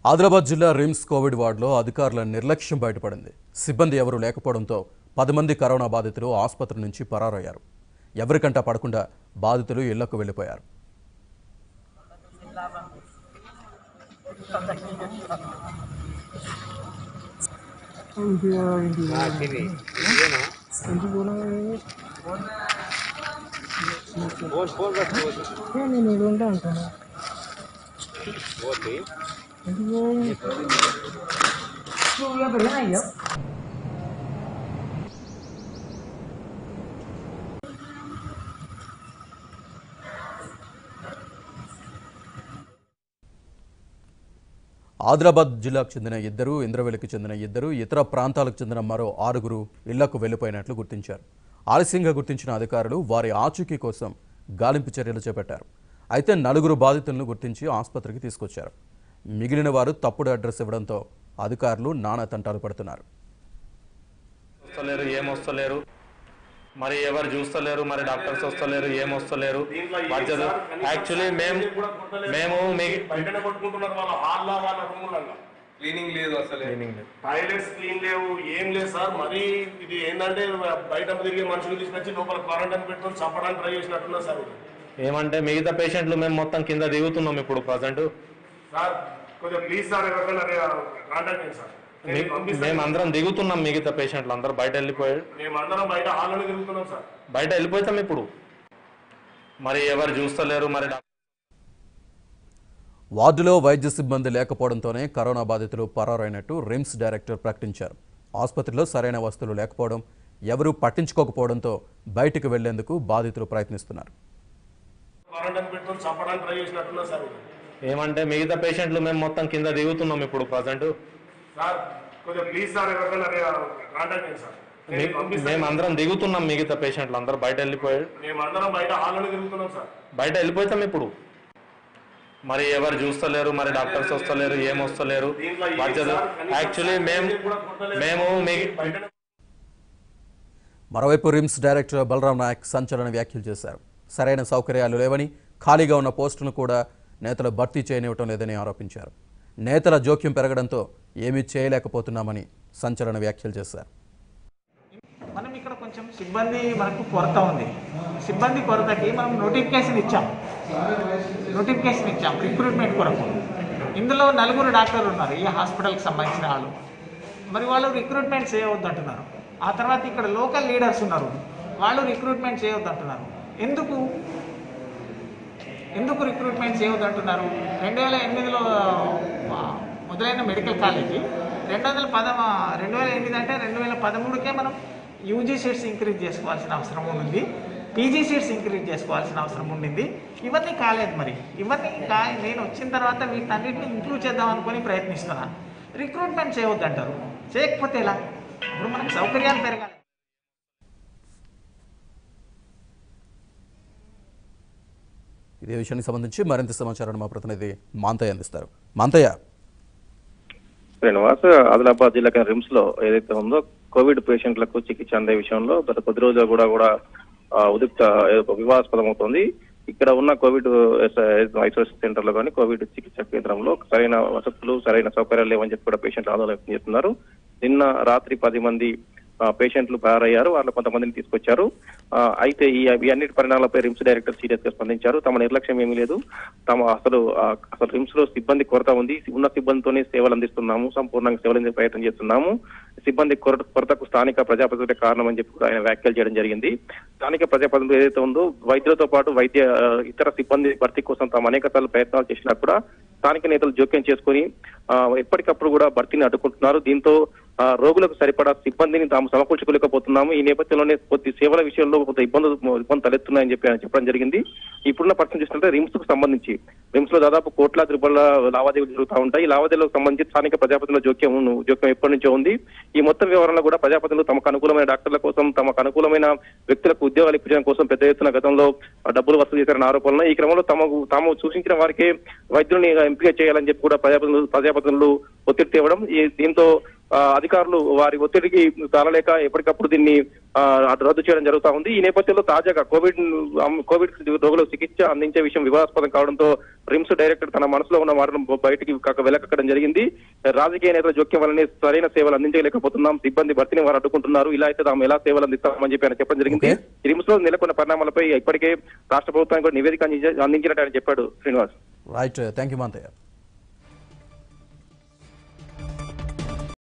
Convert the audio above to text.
ఆదిలాబాద్ జిల్లా RIMS Covid వార్డులో అధికారుల నిర్లక్ష్యం బయటపడింది సిబ్బంది ఎవరూ లేకపోవడంతో పది మంది కరోనా బాధితులు ఆసుపత్రి నుంచి పరారయ్యారు ఎవరికంటా పడకుండా బాధితులు ఇళ్లకు వెళ్లిపోయారు నేను ఇక్కడ ఉంటా అంటాను అయ్యో ఆదిలాబాద్ జిల్లాకు చెందిన ఇద్దరు ఇంద్రవెల్లికి చెందిన ఇద్దరు ఇతర ప్రాంతాలకు చెందిన మరో ఆరుగురు ఇళ్లకు వెళ్లిపోయినట్లు గుర్తించారు ఆలస్యంగా గుర్తించిన అధికారులు వారి ఆచూకీ కోసం గాలింపు చర్యలు చేపట్టారు అయితే నలుగురు బాధితులను గుర్తించి ఆసుపత్రికి తీసుకొచ్చారు మిగిలిన వారు తప్పుడు అడ్రస్ ఇవ్వడంతో అధికారులు నానా తంటాలు పడుతున్నారు వస్తలేరు ఏం వస్తలేరు మరి ఎవరు చూస్తలేరు మరి డాక్టర్స్ వస్తలేరు ఏం వస్తలేరు బాధ్యత యాక్చువల్లీ మేము మేము మీ బయటనే కొట్టుకుంటున్నారు వాళ్ళ హాల్లో వాళ్ళ రూములలో క్లీనింగ్ లేదు అసలే టాయిలెట్స్ క్లీన్ లేవు ఏం లేదు సార్ మరి ఇది ఏంటంటే బయట తిరిగే మనుషులు తీసుకొచ్చి లోపల క్వారంటైన్ పెట్టుకొని చంపడానికి ట్రై చేసినట్టున్నారు సార్ ఇది. ఏమంటే మిగతా పేషెంట్లు మేము మొత్తం కింద దిగుతున్నాం ఇప్పుడు ప్రజెంట్ సార్ కొంచెం ప్లీజ్ సార్ ఎవరికైనా కాంటాక్ట్ చేయండి సార్ నేను పంపిస్తాను. మేము అందరం దిగుతున్నాం మిగతా పేషెంట్లు అందరూ బయట వెళ్ళిపోయారు మేమందరం బయట హాల్లోనే తిరుగుతున్నాం సార్ బయట వెళ్ళిపోతాం ఇప్పుడు మరి ఎవరు చూస్తలేరు మరి డాక్టర్ వార్డులో వైద్య సిబ్బంది లేకపోవడంతోనే కరోనా బాధితులు పరారైనట్టు రిమ్స్ డైరెక్టర్ ప్రకటించారు ఆసుపత్రిలో సరైన వస్తువులు లేకపోవడం ఎవరూ పట్టించుకోకపోవడంతో బయటికి వెళ్లేందుకు బాధితులు ప్రయత్నిస్తున్నారు క్వారంటైన్ పెట్టుకొని చంపడానికి ట్రై చేసినట్టున్నారు సార్ ఇది. ఏమంటే మిగతా పేషెంట్లు మేము మొత్తం కింద దిగుతున్నాం ఇప్పుడు ప్రజెంట్ సార్ కొంచెం ప్లీజ్ సార్ ఎవరికైనా కాంటాక్ట్ చేయండి సార్ నేను పంపిస్తాను. మేము అందరం దిగుతున్నాం మిగతా పేషెంట్లు అందరూ బయట వెళ్ళిపోయారు మేమందరం బయట హాల్లోనే తిరుగుతున్నాం సార్ బయట వెళ్ళిపోతాం ఇప్పుడు మరి ఎవరు చూస్తలేరు మరి డాక్టర్స్ వస్తలేరు ఏం వస్తలేరు దీంట్లో ఏం బాధ్యత సార్? కనీసం యాక్చువల్లీ మేము కూడా కొట్టలేదు. మేము మీ బయటనే మరోవైపు రిమ్స్ డైరెక్టర్ బలరాం నాయక్ సంచలన వ్యాఖ్యలు చేశారు సరైన సౌకర్యాలు లేవని ఖాళీగా ఉన్న పోస్టును కూడా నేతలు భర్తీ చేయనివ్వటం లేదని ఆరోపించారు నేతల జోక్యం పెరగడంతో ఏమీ చేయలేకపోతున్నామని సంచలన వ్యాఖ్యలు చేశారు మనం ఇక్కడ కొంచెం సిబ్బంది మనకు కొరత ఉంది సిబ్బంది కొరతకి మనం నోటిఫికేషన్ ఇచ్చాం నోటిఫికేషన్ ఇచ్చాం రిక్రూట్మెంట్ కొరకు ఇందులో నలుగురు డాక్టర్లు ఉన్నారు ఈ హాస్పిటల్కి సంబంధించిన వాళ్ళు మరి వాళ్ళు రిక్రూట్మెంట్ చేయవద్దు అంటున్నారు ఆ తర్వాత ఇక్కడ లోకల్ లీడర్స్ ఉన్నారు వాళ్ళు రిక్రూట్మెంట్ చేయవద్దు అంటున్నారు ఎందుకు ఎందుకు రిక్రూట్మెంట్ చేయవద్దు అంటున్నారు రెండు వేల ఎనిమిదిలో ఆ, మొదలైన మెడికల్ కాలేజీ రెండు వందల పద రెండు వేల ఎనిమిది అంటే రెండు వేల పదమూడుకే మనం యూజీ సీట్స్ ఇంక్రీజ్ చేసుకోవాల్సిన అవసరం ఉంది పీజీ సీట్స్ ఇంక్రీజ్ చేసుకోవాల్సిన అవసరం ఉండింది ఇవన్నీ కాలేదు మరి ఇవన్నీ కా నేను వచ్చిన తర్వాత వీటన్నిటిని ఇంక్లూడ్ చేద్దాం అనుకొని ప్రయత్నిస్తున్నాను రిక్రూట్మెంట్ చేయవద్దు అంటారు చేయకపోతే ఎలా ఇప్పుడు మనకు సౌకర్యాలు పెరగాలి ఇదే విషయానికి సంబంధించి మరింత సమాచారాన్ని మా ప్రతినిధి మాంతయ్య అందిస్తారు మాంతయ్య శ్రీనివాస్ ఆదిలాబాద్ జిల్లా రిమ్స్ లో ఏదైతే ఉందో కోవిడ్ పేషెంట్లకు చికిత్స అందే విషయంలో గత కొద్ది రోజులు కూడా కూడా ఆ, ఉద్రిక్త ఏదో వివాదాస్పదం అవుతోంది ఇక్కడ ఉన్న కోవిడ్ ఐసోలేషన్ సెంటర్ లో కానీ కోవిడ్ చికిత్స కేంద్రంలో సరైన వసతులు సరైన సౌకర్యాలు లేవని చెప్పి కూడా పేషెంట్లు ఆందోళన వ్యక్తం చేస్తున్నారు నిన్న రాత్రి పది మంది ఆ, పేషెంట్లు పారయ్యారు వాళ్ళు కొంతమందిని తీసుకొచ్చారు ఆ, అయితే ఈ ఈ అన్నిటి పరిణామాలపై రిమ్స్ డైరెక్టర్ సీరియస్ గా స్పందించారు తమ నిర్లక్ష్యం ఏమీ లేదు తమ అసలు ఆ, అసలు రిమ్స్ లో సిబ్బంది కొరత ఉంది ఉన్న సిబ్బందితోనే సేవలు అందిస్తున్నాము సంపూర్ణంగా సేవలు అందించే ప్రయత్నం చేస్తున్నాము సిబ్బంది కొరత కొరతకు స్థానిక ప్రజాప్రతినిధులే కారణం అని చెప్పి కూడా ఆయన వ్యాఖ్యలు చేయడం జరిగింది స్థానిక ప్రజాప్రతినిధులు ఏదైతే ఉందో వైద్యులతో పాటు వైద్య ఆ, ఇతర సిబ్బంది భర్తీ కోసం తాము అనేక సార్లు ప్రయత్నాలు చేసినా కూడా స్థానిక నేతలు జోక్యం చేసుకుని ఆ, ఎప్పటికప్పుడు కూడా భర్తీని అడ్డుకుంటున్నారు దీంతో ఆ, రోగులకు సరిపడా సిబ్బందిని తాము సమకూర్చుకోలేకపోతున్నాము ఈ నేపథ్యంలోనే కొద్ది సేవల విషయంలో కొంత ఇబ్బందులు ఇబ్బంది తలెత్తున్నాయని చెప్పి ఆయన చెప్పడం జరిగింది ఇప్పుడున్న పరిస్థితి చూస్తుంటే రిమ్స్ కు సంబంధించి రిమ్స్ లో దాదాపు కోట్లాది రూపాయల లావాదేవీలు జరుగుతూ ఉంటాయి ఈ లావాదేవీలకు సంబంధించి స్థానిక ప్రజాప్రతినిధుల జోక్యం జోక్యం ఎప్పటి నుంచో ఉంది ఈ మొత్తం వివరణలో కూడా ప్రజాప్రతినిధులు తమకు అనుకూలమైన డాక్టర్ల కోసం తమకు అనుకూలమైన వ్యక్తులకు ఉద్యోగాలు ఇప్పించడం కోసం పెద్ద ఎత్తున గతంలో ఆ, డబ్బులు వసూలు చేశారన్న ఆరోపణలు ఈ క్రమంలో తమకు తాము సూచించిన వారికే వైద్యుల్ని ఎంపిక చేయాలని చెప్పి కూడా ప్రజాప్రతినిధులు ప్రజాప్రతినిధులు ఒత్తిడి తేవడం ఈ దీంతో ఆ, అధికారులు వారి ఒత్తిడికి తాళలేక ఎప్పటికప్పుడు దీన్ని ఆ, అటు రద్దు చేయడం జరుగుతా ఉంది ఈ నేపథ్యంలో తాజాగా కోవిడ్ అమ్, కోవిడ్ రోగులకు చికిత్స అందించే విషయం వివాదాస్పదం కావడంతో రిమ్స్ డైరెక్టర్ తన మనసులో ఉన్న మాటను బయటికి కాక వెలకక్కడం జరిగింది రాజకీయ నేతల జోక్యం వల్లనే సరైన సేవలు అందించలేకపోతున్నాం సిబ్బంది భర్తీని వారు అడ్డుకుంటున్నారు ఇలా అయితే తాము ఎలా సేవలు అందిస్తామని చెప్పి ఆయన చెప్పడం జరిగింది Okay. రిమ్స్ లో నెలకొన్న పరిణామాలపై ఇప్పటికే రాష్ట్ర ప్రభుత్వానికి కూడా నివేదిక అందించ- అందించినట్టు ఆయన చెప్పాడు Srinivas right thank you Manthaiah